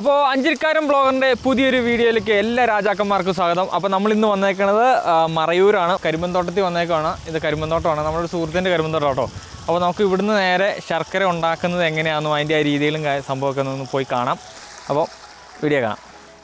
അപ്പോൾ അഞ്ചിരിക്കാരൻ ബ്ലോഗറിൻ്റെ പുതിയൊരു വീഡിയോയിലേക്ക് എല്ലാ രാജാക്കന്മാർക്കും സ്വാഗതം അപ്പോൾ നമ്മൾ ഇന്ന് വന്നേക്കുന്നത് ആ, മറയൂരാണ് കരിമ്പന്തോട്ടത്തിൽ വന്നേക്കാണ് ഇത് കരിമ്പന്തോട്ടമാണ് നമ്മുടെ സുഹൃത്തിൻ്റെ കരിമ്പന്തോട്ടം കേട്ടോ അപ്പോൾ നമുക്ക് ഇവിടുന്ന് നേരെ ശർക്കര ഉണ്ടാക്കുന്നത് എങ്ങനെയാണെന്നും അതിൻ്റെ ആ രീതിയിലും കാ- സംഭവമൊക്കെ ഒന്ന് പോയി കാണാം അപ്പോൾ വീഡിയോ കാണാം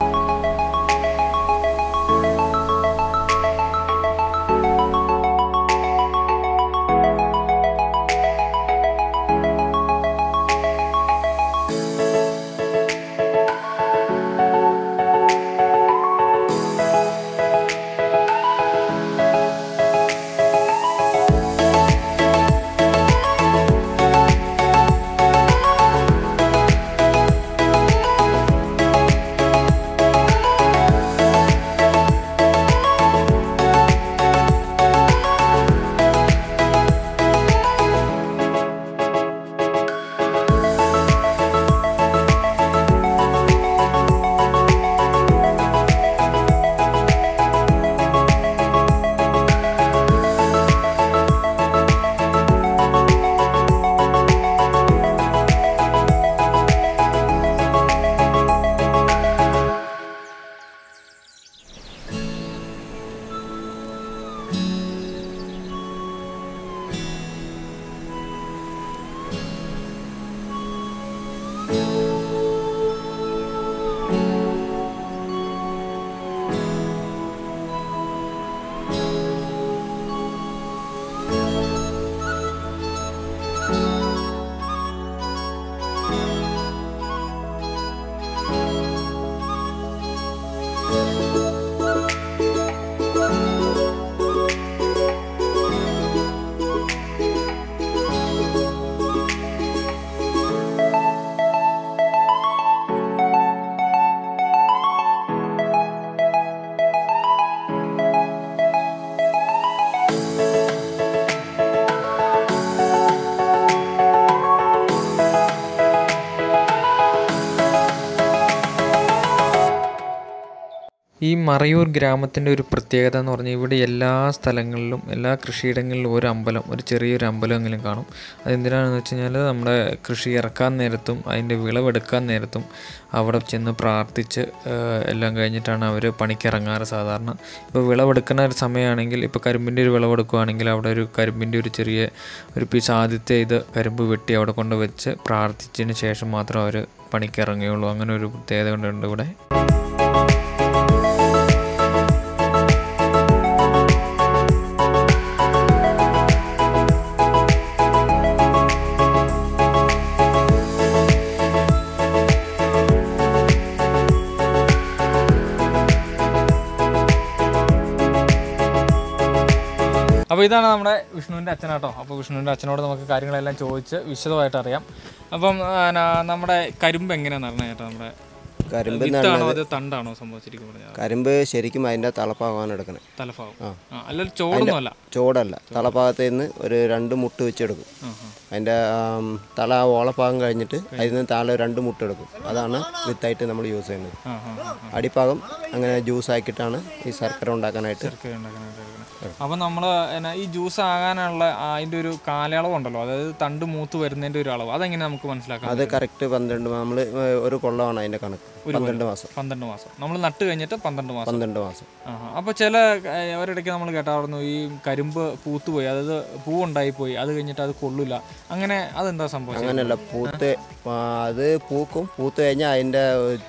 ഈ മറയൂർ ഗ്രാമത്തിൻ്റെ ഒരു പ്രത്യേകത എന്ന് പറഞ്ഞാൽ ഇവിടെ എല്ലാ സ്ഥലങ്ങളിലും എല്ലാ കൃഷിയിടങ്ങളിലും ഒരു അമ്പലം ഒരു ചെറിയൊരു അമ്പലമെങ്കിലും കാണും അതെന്തിനാണെന്ന് വെച്ച് കഴിഞ്ഞാൽ നമ്മുടെ കൃഷി ഇറക്കാൻ നേരത്തും അതിൻ്റെ വിളവെടുക്കാൻ നേരത്തും അവിടെ ചെന്ന് പ്രാർത്ഥിച്ച് ആ, എല്ലാം കഴിഞ്ഞിട്ടാണ് അവർ പണിക്കിറങ്ങാറ് സാധാരണ ഇപ്പോൾ വിളവെടുക്കുന്ന ഒരു സമയമാണെങ്കിൽ ഇപ്പോൾ കരിമ്പിൻ്റെ ഒരു വിളവെടുക്കുകയാണെങ്കിൽ അവിടെ ഒരു കരിമ്പിൻ്റെ ഒരു ചെറിയ ഒരു പീസ് ആദ്യത്തെ ഇത് കരിമ്പ് വെട്ടി അവിടെ കൊണ്ട് വെച്ച് പ്രാർത്ഥിച്ചതിന് ശേഷം മാത്രം അവർ പണിക്കിറങ്ങുകയുള്ളൂ അങ്ങനെ ഒരു പ്രത്യേകത ഉണ്ട് ഇവിടെ അപ്പോൾ ഇതാണ് നമ്മുടെ വിഷ്ണുവിൻ്റെ അച്ഛനാട്ടോ അപ്പോൾ വിഷ്ണുവിൻ്റെ അച്ഛനോട് നമുക്ക് കാര്യങ്ങളെല്ലാം ചോദിച്ച് വിശദമായിട്ട് അറിയാം അപ്പം ആ, ന- നമ്മുടെ കരിമ്പ് എങ്ങനെയാണെന്ന് അറിഞ്ഞ ചേട്ടാ നമ്മുടെ കരിമ്പ് വിത്താണോ അത് തണ്ടാണോ സംഭവിച്ചിരിക്കുന്നത് കരിമ്പ് ശരിക്കും അതിൻ്റെ തലപ്പാകമാണ് എടുക്കണത് തലഭാവം ആ അല്ല ചോടൊന്നും അല്ല ചോടല്ല തലഭാഗത്ത് നിന്ന് ഒരു രണ്ട് മുട്ട് വെച്ചെടുക്കും ആ, ആ. അതിൻ്റെ ആം, തല ഓളഭാഗം കഴിഞ്ഞിട്ട് അതിൽ നിന്ന് താഴെ രണ്ട് മുട്ട് എടുക്കും അതാണ് വിത്തായിട്ട് നമ്മൾ യൂസ് ചെയ്യുന്നത് ആ ആ ആ, ആ അടിഭാഗം അങ്ങനെ ജ്യൂസ് ആക്കിയിട്ടാണ് ഈ ശർക്കര ഉണ്ടാക്കാനായിട്ട് ശർക്കര ഉണ്ടാക്കാനായിട്ട് എടുക്കണം അപ്പം നമ്മൾ ഈ ജ്യൂസ് ആകാനുള്ള ആ അതിൻ്റെ ഒരു കാലയളവ് ഉണ്ടല്ലോ അതായത് തണ്ട് മൂത്ത് വരുന്നതിൻ്റെ ഒരു അളവ് അതെങ്ങനെ നമുക്ക് മനസ്സിലാക്കാം അത് കറക്റ്റ് പന്ത്രണ്ട് നമ്മൾ ഒരു കൊള്ളമാണ് അതിൻ്റെ കണക്ക് പന്ത്രണ്ട് മാസം പന്ത്രണ്ട് മാസം നമ്മൾ നട്ട് കഴിഞ്ഞിട്ട് പന്ത്രണ്ട് മാസം പന്ത്രണ്ട് മാസം ആഹാ. അപ്പോൾ ചില ഏഹ്, ഒരിടയ്ക്ക് നമ്മൾ കേട്ടായിരുന്നു ഈ കരിമ്പ് പൂത്തുപോയി അതായത് പൂവുണ്ടായി പോയി അത് കഴിഞ്ഞിട്ട് അത് കൊള്ളില്ല അങ്ങനെ അതെന്താ സംഭവിച്ചത് അങ്ങനെയല്ല പൂത്ത് ആ, അത് പൂക്കും പൂത്ത് കഴിഞ്ഞാൽ അതിൻ്റെ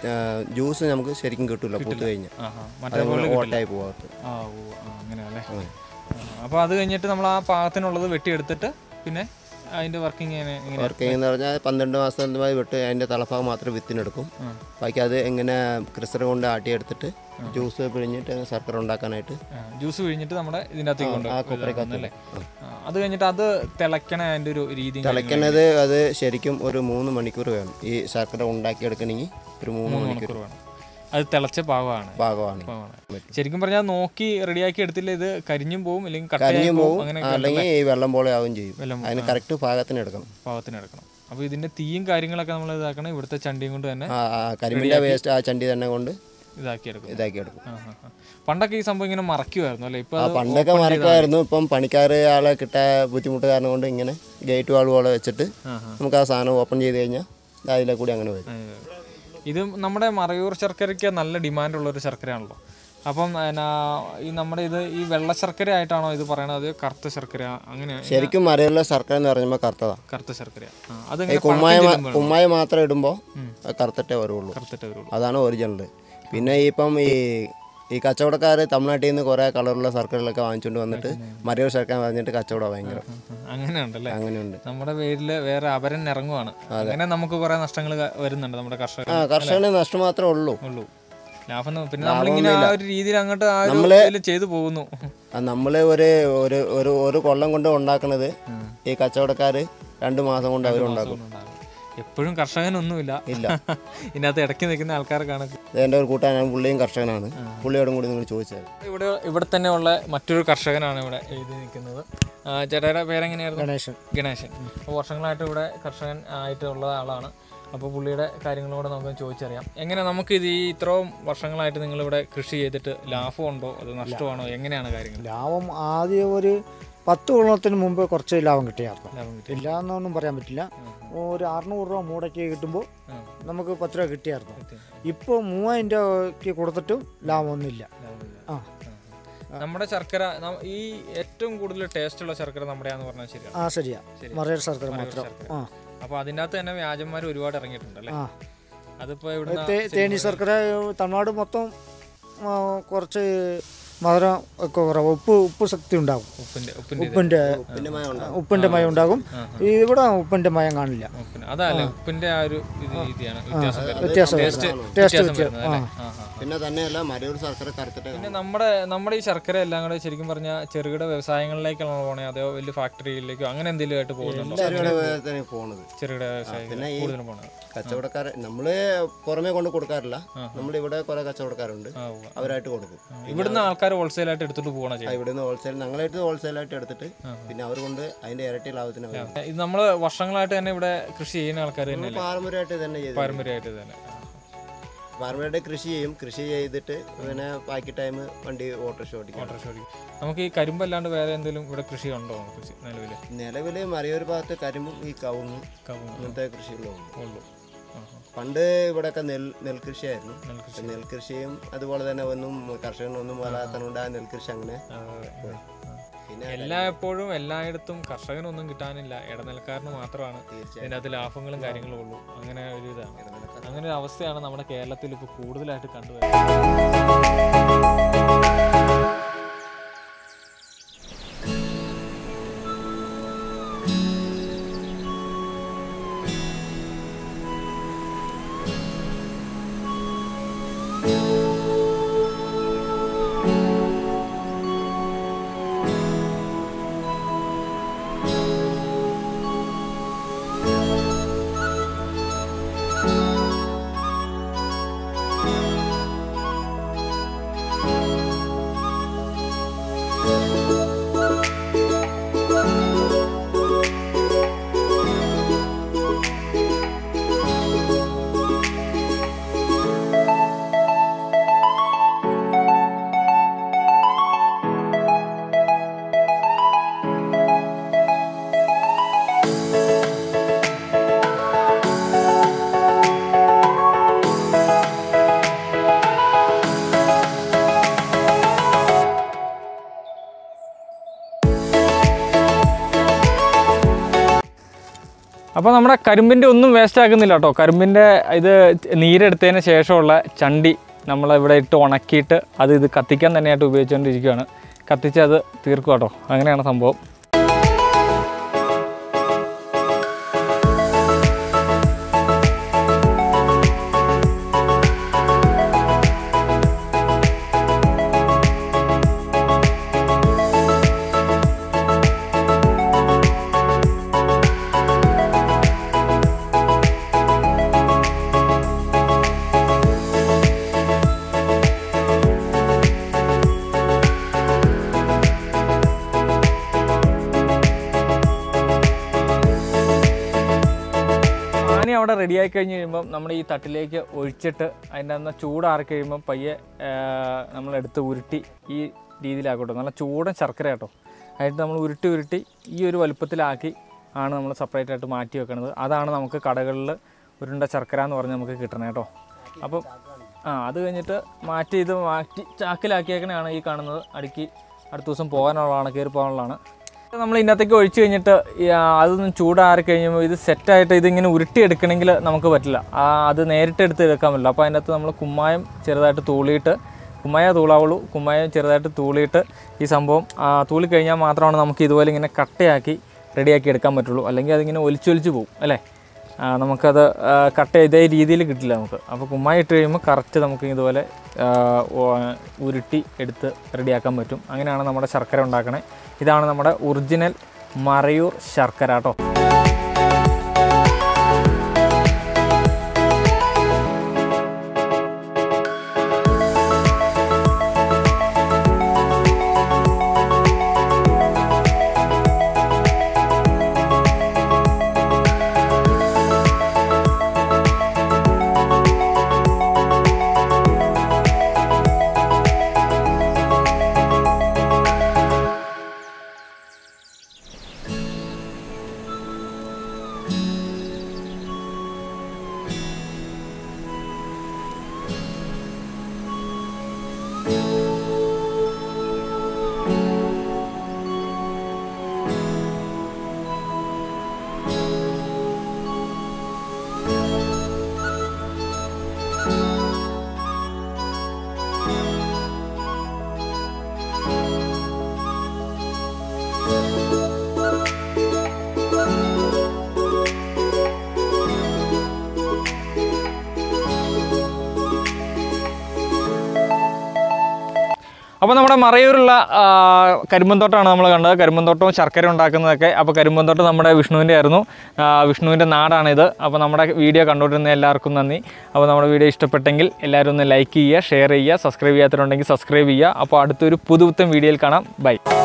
ജ്യൂസ് നമുക്ക് ശരിക്കും കിട്ടില്ല പൂത്ത് കഴിഞ്ഞാൽ ആഹാ മറ്റേ അതങ്ങനെ ഓട്ടായി പോകാത്ത ആ ഓ ആ, അങ്ങനെയല്ലേ അപ്പോൾ അത് കഴിഞ്ഞിട്ട് നമ്മൾ ആ പാകത്തിനുള്ളത് വെട്ടിയെടുത്തിട്ട് പിന്നെ അതിൻ്റെ വർക്കിംഗ് എങ്ങനെ എങ്ങനെ വർക്കിംഗ് എന്ന് പറഞ്ഞാൽ പന്ത്രണ്ട് മാസമായി വിട്ട് അതിൻ്റെ തലഭാഗം മാത്രം വിത്തിനെടുക്കും ബാക്കി അത് എങ്ങനെ ക്രിസ്റ്റർ കൊണ്ട് ആട്ടിയെടുത്തിട്ട് ജ്യൂസ് പിഴിഞ്ഞിട്ട് ശർക്കര ഉണ്ടാക്കാനായിട്ട് ജ്യൂസ് പിഴിഞ്ഞിട്ട് നമ്മുടെ ഇതിൻ്റെ അകത്തേക്ക് കൊണ്ട് ആ കൊപ്പരക്കകത്ത് അല്ലേ അത് കഴിഞ്ഞിട്ട് അത് തിളയ്ക്കണ അതിൻ്റെ ഒരു രീതി തിളയ്ക്കുന്നത് അത് ശരിക്കും ഒരു മൂന്ന് മണിക്കൂർ വേണം ഈ ശർക്കര ഉണ്ടാക്കിയെടുക്കണമെങ്കിൽ ഒരു മൂന്ന് മണിക്കൂർ വേണം അത് തിളച്ച പാകമാണ് പാകമാണ് പാകമാണ് ശരിക്കും പറഞ്ഞാൽ നോക്കി റെഡിയാക്കി എടുത്തില്ല ഇത് കരിഞ്ഞും പോവും അല്ലെങ്കിൽ കരിഞ്ഞു കട്ടയും പോവും അങ്ങനെ അല്ലെങ്കിൽ ഈ വെള്ളം പോലെ ആവുകയും ചെയ്യും വെള്ളം അതിന് കറക്റ്റ് പാകത്തിന് എടുക്കണം പാകത്തിന് എടുക്കണം അപ്പോൾ ഇതിന്റെ തീയും കാര്യങ്ങളൊക്കെ നമ്മൾ ഇതാക്കണം ഇവിടുത്തെ ചണ്ടിയും കൊണ്ട് തന്നെ ആ ആ കരിമ്പിൻ്റെ വേസ്റ്റ് ആ ചണ്ടി തന്നെ കൊണ്ട് ഇതാക്കി എടുക്കും ഇതാക്കി എടുക്കും ആ, ആ, ആ. പണ്ടൊക്കെ ഈ സംഭവം ഇങ്ങനെ മറക്കുമായിരുന്നു അല്ലേ ഇപ്പൊ ആ അത് പണ്ടൊക്കെ മറക്കുമായിരുന്നു ഇപ്പം പണിക്കാർ ആളെ കിട്ടാൻ ബുദ്ധിമുട്ട് കാരണം കൊണ്ട് ഇങ്ങനെ ഗേറ്റ് വാൾ പോലെ വെച്ചിട്ട് ആ, ആ. നമുക്ക് ആ സാധനം ഓപ്പൺ ചെയ്ത് കഴിഞ്ഞാൽ അതിലെ കൂടി അങ്ങനെ വരും ഇത് നമ്മുടെ മറയൂർ ശർക്കരയ്ക്ക് നല്ല ഡിമാൻഡുള്ള ഒരു ശർക്കരയാണല്ലോ അപ്പം എന്നാ, ഈ നമ്മുടെ ഇത് ഈ വെള്ള ശർക്കര ആയിട്ടാണോ ഇത് പറയണത് അത് കറുത്ത ശർക്കര അങ്ങനെ ശരിക്കും മറിയുള്ള സർക്കാർ എന്ന് പറയുമ്പോൾ കറുത്തതാ കറുത്ത ശർക്കര ആ, ഈ അതെങ്ങനെ കുമ്മായ പഴക്കം മാ- ചെല്ലുമ്പോഴാണോ? കുമ്മായ മാത്രം ഇടുമ്പോൾ കറുത്തിട്ടേ വരുള്ളൂ കറുത്തിട്ടേ വരുള്ളൂ അതാണ് ഒറിജിനൽ പിന്നെ ഇപ്പം ഈ ഈ കച്ചവടക്കാർ തമിഴ്നാട്ടിൽ നിന്ന് കുറേ കളറുള്ള സർക്കിളിലൊക്കെ വാങ്ങിച്ചുകൊണ്ട് വന്നിട്ട് മറിയൂർ സർക്കാർ പറഞ്ഞിട്ട് കച്ചവടം ഭയങ്കര അങ്ങനെ ഉണ്ടല്ലേ അങ്ങനെയുണ്ട് നമ്മുടെ പേരില് വേറെ അപരൻ ഇറങ്ങുവാണ് അങ്ങനെ നമുക്ക് കുറെ നഷ്ടങ്ങൾ വരുന്നുണ്ട് നമ്മുടെ കർഷകർ ആ കർഷകന് നഷ്ടം മാത്രമേ ഉള്ളൂ ഉള്ളൂ ലാഭം ഒന്നും- പിന്നെ നമ്മളിങ്ങനെ ആ ഒരു രീതിയിൽ അങ്ങോട്ട് ആ ഒരു നമ്മള് ഇതില് ചെയ്തു പോകുന്നു നമ്മൾ ഒരു ഒരു ഒരു ഒരു കൊല്ലം കൊണ്ട് ഉണ്ടാക്കുന്നത് ഈ കച്ചവടക്കാർ രണ്ട് മാസം കൊണ്ട് അവരുണ്ടാക്കും എപ്പോഴും കർഷകനൊന്നുമില്ല ഇല്ല ഇതിനകത്ത് ഇടയ്ക്ക് നിൽക്കുന്ന ആൾക്കാർക്കാണ് ഇത് എൻ്റെ ഒരു കൂട്ടാനാണ് പുള്ളിയും കർഷകനാണ് പുള്ളിയോടും കൂടി നിങ്ങൾ ചോദിച്ചത് ഇവിടെ ഇവിടെ തന്നെ ഉള്ള മറ്റൊരു കർഷകനാണ് ഇവിടെ എഴുതി നിൽക്കുന്നത് ആ, ചേട്ടായുടെ പേരെങ്ങനെയായിരുന്നു ഗണേശൻ ഗണേശൻ അപ്പോൾ വർഷങ്ങളായിട്ട് ഇവിടെ കർഷകൻ ആയിട്ടുള്ള ആളാണ് അപ്പോൾ പുള്ളിയുടെ കാര്യങ്ങളോട് നമുക്ക് ചോദിച്ചറിയാം എങ്ങനെ നമുക്ക് ഇത് ഈ ഇത്രയും വർഷങ്ങളായിട്ട് നിങ്ങൾ ഇവിടെ കൃഷി ചെയ്തിട്ട് ലാഭമുണ്ടോ അത് നഷ്ടമാണോ എങ്ങനെയാണ് കാര്യങ്ങൾ ലാഭം ആദ്യം ഒരു പത്ത് കൊല്ലത്തിന് മുമ്പ് കുറച്ച് ലാഭം കിട്ടിയായിരുന്നു ലാഭം കിട്ടി ഇല്ല എന്നൊന്നും പറയാൻ പറ്റില്ല ഒരു അറുന്നൂറ് രൂപ മൂടയ്ക്ക് കിട്ടുമ്പോൾ ആ. നമുക്ക് പത്ത് രൂപ കിട്ടിയായിരുന്നു ഇപ്പോൾ മൂവായിരം രൂപയ്ക്ക് കൊടുത്തിട്ടും ലാഭമൊന്നുമില്ല ലാഭമില്ല. ആ നമ്മുടെ ശർക്കര ന- ഈ ഏറ്റവും കൂടുതൽ ടേസ്റ്റ് ഉള്ള ശർക്കര നമ്മുടെയാന്ന് പറഞ്ഞാൽ ശരിയാണ് ആ ശരിയാ ശരി. മറയൂർ സർക്കാർ മറയൂർ മാത്രം ശർക്കര. ആ അപ്പോൾ അതിൻ്റെ അകത്ത് തന്നെ വ്യാജന്മാർ ഒരുപാട് ഇറങ്ങിയിട്ടുണ്ടല്ലേ ആ അതിപ്പോൾ ഇവിടുന്ന് തേ- തേനി ശർക്കര തമിഴ്നാട് മൊത്തം ആ, കുറച്ച് മധുരം ഒക്കെ കുറവ് ഉപ്പ് ഉപ്പ് ശക്തി ഉണ്ടാകും ഉപ്പിന്റെ ഉപ്പിന്റെ ഇത്. ഉപ്പിൻ്റെ പിന്നെ മയം ഉണ്ടാവും ഉപ്പിൻ്റെ മയം ഉണ്ടാകും ഇവിടെ ഉപ്പിൻ്റെ മയം കാണില്ല ഉപ്പിന്റെ അതല്ലേ ഉപ്പിന്റെ ആ ഒരു ഇത് രീതിയാണ് വ്യത്യാസം വരുന്നത്. വ്യത്യാസം ടേസ്റ്റ് വരുന്നത്. വ്യത്യാസം ടേസ്റ്റ് വരുന്നത് അല്ലേ? ആ, ആ. പിന്നെ തന്നെയല്ല മരൂർ സർക്കാർ കറുത്തിട്ടേ പിന്നെ നമ്മുടെ നമ്മുടെ ഈ ശർക്കര എല്ലാം കൂടെ ശരിക്കും പറഞ്ഞാൽ ചെറുകിട വ്യവസായങ്ങളിലേക്കാണോ പോണേ അതോ വലിയ ഫാക്ടറിയിലേക്കോ അങ്ങനെ എന്തെങ്കിലും ആയിട്ട് പോകുന്നുണ്ടോ എല്ലാവരുടെ പോണത് ചെറുകിട വ്യവസായങ്ങൾ പിന്നെ ഈ കൂടുതലും പോണത് കച്ചവടക്കാർ നമ്മള് പുറമെ കൊണ്ട് കൊടുക്കാറില്ല നമ്മൾ ഇവിടെ കുറെ കച്ചവടക്കാരുണ്ട് ആ, ഉവ്വ. അവരായിട്ട് കൊടുക്കും ഇവിടുന്ന് ആൾക്കാർ ഹോൾസെയിലായിട്ട് എടുത്തിട്ട് പോകണ ആ, ചെയ്യും ഇവിടുന്ന് ഹോൾസെയിൽ ഞങ്ങളായിട്ട് ഹോൾസെയിലായിട്ട് എടുത്തിട്ട് പിന്നെ അവർ കൊണ്ട് അതിന്റെ ഇരട്ടി ലാഭത്തിന് അവർ ഇത് നമ്മൾ വർഷങ്ങളായിട്ട് തന്നെ ഇവിടെ കൃഷി ചെയ്യുന്ന ആൾക്കാർ തന്നെയല്ലേ പാരമ്പര്യമായിട്ട് തന്നെ ചെയ്തു പാരമ്പര്യമായിട്ട് തന്നെ പാരമ്പര്യമായിട്ട് കൃഷി ചെയ്യും കൃഷി ചെയ്തിട്ട് പിന്നെ ബാക്കി ടൈം വണ്ടി ഓട്ടോറിക്ഷ ഓടിക്കും ഓട്ടോറിക്ഷ ഓടിക്കും. നമുക്ക് ഈ കരിമ്പല്ലാണ്ട് വേറെ എന്തെങ്കിലും ഇവിടെ കൃഷി ഉണ്ടോ കൃഷി നിലവിൽ നിലവിൽ മലയോര ഭാഗത്ത് കരിമ്പും ഈ കവുങ്ങും കവുങ്ങ് അങ്ങനത്തെ കൃഷികളും ഉള്ളൂ ആ, ആ. പണ്ട് ഇവിടെയൊക്കെ നെൽ നെൽകൃഷിയായിരുന്നു നെൽകൃഷി. നെൽകൃഷിയും അതുപോലെ തന്നെ ഒന്നും കർഷകനൊന്നും വരാത്തതുകൊണ്ട് ആ നെൽകൃഷി അങ്ങനെ അതെ, അതെ. ആ. പിന്നെ എല്ലായ്പ്പോഴും എല്ലായിടത്തും കർഷകനൊന്നും കിട്ടാനില്ല ഇടനിലക്കാരന് മാത്രമാണ് തീർച്ചയായും ഇതിനകത്ത് ലാഭങ്ങളും കാര്യങ്ങളും ഉള്ളൂ അങ്ങനെ ഒരു ഇതാണ് ഇടനിലക്കാർ. അങ്ങനെ ഒരു അവസ്ഥയാണ് നമ്മുടെ കേരളത്തിൽ ഇപ്പോൾ കൂടുതലായിട്ട് കണ്ടുവരുന്നത് അപ്പോൾ നമ്മുടെ കരിമ്പിൻ്റെ ഒന്നും വേസ്റ്റ് ആക്കുന്നില്ല കേട്ടോ കരിമ്പിൻ്റെ ഇത് നീരെടുത്തതിന് ശേഷമുള്ള ചണ്ടി നമ്മളിവിടെ ഇട്ട് ഉണക്കിയിട്ട് അത് ഇത് കത്തിക്കാൻ തന്നെയായിട്ട് ഉപയോഗിച്ചുകൊണ്ടിരിക്കുകയാണ് കത്തിച്ച് അത് തീർക്കും കേട്ടോ അങ്ങനെയാണ് സംഭവം പാനി അവിടെ റെഡിയായി കഴിഞ്ഞ് കഴിയുമ്പം നമ്മൾ ഈ തട്ടിലേക്ക് ഒഴിച്ചിട്ട് അതിൻ്റെ അന്ന് ചൂടാറി കഴിയുമ്പം പയ്യെ നമ്മൾ എടുത്ത് ഉരുട്ടി ഈ രീതിയിലാക്കട്ടോ നല്ല ചൂടൻ ശർക്കര കേട്ടോ ആയിട്ട് നമ്മൾ ഉരുട്ടി ഉരുട്ടി ഈ ഒരു വലുപ്പത്തിലാക്കി ആണ് നമ്മൾ സെപ്പറേറ്റ് ആയിട്ട് മാറ്റി വെക്കുന്നത് അതാണ് നമുക്ക് കടകളിൽ ഉരുണ്ട ശർക്കര എന്ന് പറഞ്ഞ് നമുക്ക് കിട്ടണേ കേട്ടോ അപ്പം ആ അത് കഴിഞ്ഞിട്ട് മാറ്റി ഇത് മാറ്റി ചാക്കിലാക്കിയേക്കണയാണ് ഈ കാണുന്നത് അടുക്കി അടുത്ത ദിവസം പോകാനുള്ളതാണ് കയറി പോകാനുള്ളതാണ് നമ്മൾ ഇതിനകത്തേക്ക് ഒഴിച്ച് കഴിഞ്ഞിട്ട് ഈ, ആ, അതൊന്നും ചൂടാറി കഴിയുമ്പോൾ ഇത് സെറ്റായിട്ട് ഇതിങ്ങനെ ഉരുട്ടിയെടുക്കണമെങ്കിൽ നമുക്ക് പറ്റില്ല ആ അത് നേരിട്ട് എടുത്ത് എടുക്കാൻ പറ്റില്ല അപ്പോൾ അതിനകത്ത് നമ്മൾ കുമ്മായം ചെറുതായിട്ട് തൂളിയിട്ട് കുമ്മായ തൂളാവുള്ളൂ കുമ്മായം ചെറുതായിട്ട് തൂളിയിട്ട് ഈ സംഭവം ആ, തൂളി കഴിഞ്ഞാൽ മാത്രമാണ് നമുക്ക് ഇതുപോലെ ഇങ്ങനെ കട്ടയാക്കി റെഡിയാക്കി എടുക്കാൻ പറ്റുള്ളൂ അല്ലെങ്കിൽ അതിങ്ങനെ ഒലിച്ചൊലിച്ച് പോകും അല്ലേ ആ, നമുക്കത് ആ, കട്ട ഇതേ രീതിയിൽ കിട്ടില്ല നമുക്ക് അപ്പോൾ കുമ്മായി ഇട്ട് കഴിയുമ്പോൾ കറക്റ്റ് നമുക്ക് ഇതുപോലെ ആ, ഓ- ഉരുട്ടി എടുത്ത് റെഡിയാക്കാൻ പറ്റും അങ്ങനെയാണ് നമ്മുടെ ശർക്കര ഉണ്ടാക്കണേ ഇതാണ് നമ്മുടെ ഒറിജിനൽ മറയൂർ ശർക്കര കേട്ടോ അപ്പോൾ നമ്മുടെ മറയൂരുള്ള ആ, കരിമ്പന്തോട്ടമാണ് നമ്മൾ കണ്ടത് കരിമ്പന്തോട്ടവും ശർക്കര ഉണ്ടാക്കുന്നതൊക്കെ അപ്പോൾ കരിമ്പന്തോട്ടം നമ്മുടെ വിഷ്ണുവിൻ്റെ ആയിരുന്നു ആ, വിഷ്ണുവിൻ്റെ നാടാണിത് അപ്പോൾ നമ്മുടെ വീഡിയോ കണ്ടുകൊണ്ടിരുന്ന എല്ലാവർക്കും നന്ദി അപ്പോൾ നമ്മുടെ വീഡിയോ ഇഷ്ടപ്പെട്ടെങ്കിൽ എല്ലാവരും ഒന്ന് ലൈക്ക് ചെയ്യുക ഷെയർ ചെയ്യുക സബ്സ്ക്രൈബ് ചെയ്യാത്തവരുണ്ടെങ്കിൽ സബ്സ്ക്രൈബ് ചെയ്യുക അപ്പോൾ അടുത്തൊരു പുതുപുത്തൻ വീഡിയോയിൽ കാണാം ബൈ